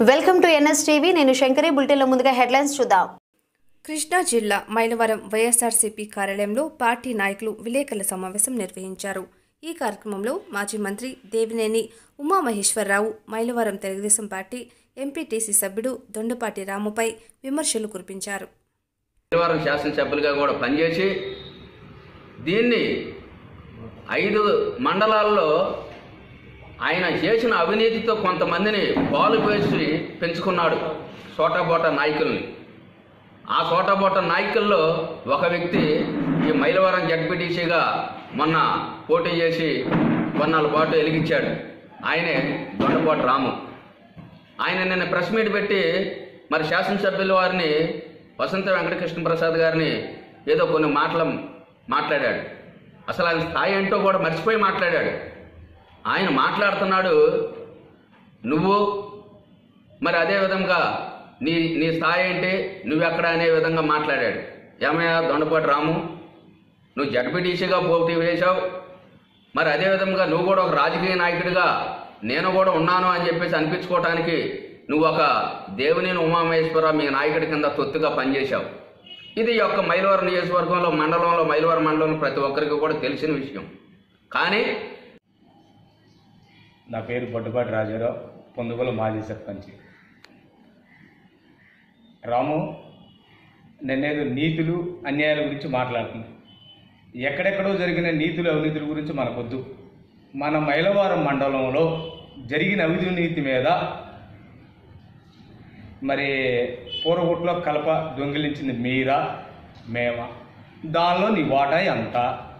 welcome to NS TV నేను శంకరి బులెటిన్లో ముందుగా హెడ్లైన్స్ చూద్దాం కృష్ణా జిల్లా మైలవరం వైఎస్ఆర్సీపీ కార్యాలయంలో పార్టీ నాయకులు విలేకరుల సమావేశం నిర్వహించారు ఈ కార్యక్రమంలో మాజీ మంత్రి దేవినేని ఉమామహేశ్వరరావు మైలవరం తెలుగుదేశం పార్టీ ఎంపీటీసీ సభ్యుడు దొండపాటి రాముపై విమర్శలు కురిపించారు శనివారం శాసనసభ్యులుగా కూడా పనిచేసి దీన్ని ఐదు మండలాల్లో ఆయన చేసిన అవినీతితో కొంతమందిని పాలు వేసి పెంచుకున్నాడు సోటాబోట నాయకుల్ని ఆ సోటాబోట నాయకుల్లో ఒక వ్యక్తి ఈ మైలవరం జడ్పీటీసీగా మొన్న పోటీ చేసి కొన్నాళ్ళ పాటు వెలిగించాడు ఆయనే దొండపాటి రాము ఆయన నిన్న ప్రెస్ మీట్ పెట్టి మరి శాసనసభ్యుల వారిని వసంత వెంకటకృష్ణ ప్రసాద్ గారిని ఏదో కొన్ని మాటలు మాట్లాడాడు అసలు ఆయన స్థాయి ఏంటో కూడా మర్చిపోయి మాట్లాడాడు ఆయన మాట్లాడుతున్నాడు నువ్వు మరి అదే విధంగా నీ నీ స్థాయి ఏంటి నువ్వెక్కడ అనే విధంగా మాట్లాడాడు ఏమయ్యా దొండపాటి రాము నువ్వు జడ్పీటీసీగా పోటీ వేశావు మరి అదే విధంగా నువ్వు కూడా ఒక రాజకీయ నాయకుడిగా నేను కూడా ఉన్నాను అని చెప్పేసి అనిపించుకోవటానికి నువ్వు ఒక దేవుని ఉమామహేశ్వర మీ నాయకుడి కింద తొత్తుగా పనిచేశావు ఇది ఈ యొక్క మైలవరం నియోజకవర్గంలో మండలంలో మైలవరం మండలంలో ప్రతి ఒక్కరికి కూడా తెలిసిన విషయం కానీ నా పేరు బొడ్డుపాటి రాజారావు పొందుగోలు మాజీ సర్పంచ్ రాము నిన్నేదో నీతులు అన్యాయాల గురించి మాట్లాడుతుంది ఎక్కడెక్కడో జరిగిన నీతులు అవినీతుల గురించి మనకొద్దు మన మైలవారం మండలంలో జరిగిన అవినీతి మీద మరి పూరగుట్లో కలప దొంగిలించింది మీరా మేమా దానిలో నీ వాటా ఎంత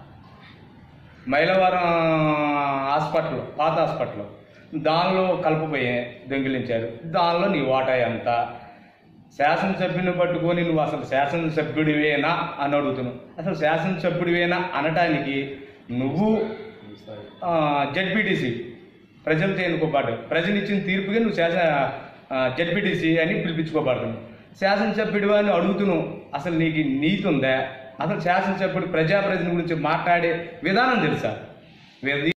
మైలవరం హాస్పిటల్ పాత హాస్పిటల్ దానిలో కలపపోయి దొంగిలించారు దానిలో నీ వాటా ఎంత శాసనసభ్యుని పట్టుకొని నువ్వు అసలు శాసనసభ్యుడివేనా అని అడుగుతున్నావు అసలు శాసనసభ్యుడివేనా అనటానికి నువ్వు జడ్పీటీసీ ప్రజలతో ఎన్నుకోబడ్డావు ప్రజలు ఇచ్చిన తీర్పుగా నువ్వు శాసన జడ్పీటీసీ అని పిలిపించుకోబడుతున్నావు శాసనసభ్యుడివా అని అడుగుతున్నావు అసలు నీకు నీతి ఉందా అసలు శాసనసభ్యుడు ప్రజాప్రతినిధి గురించి మాట్లాడే విధానం తెలుసా వే-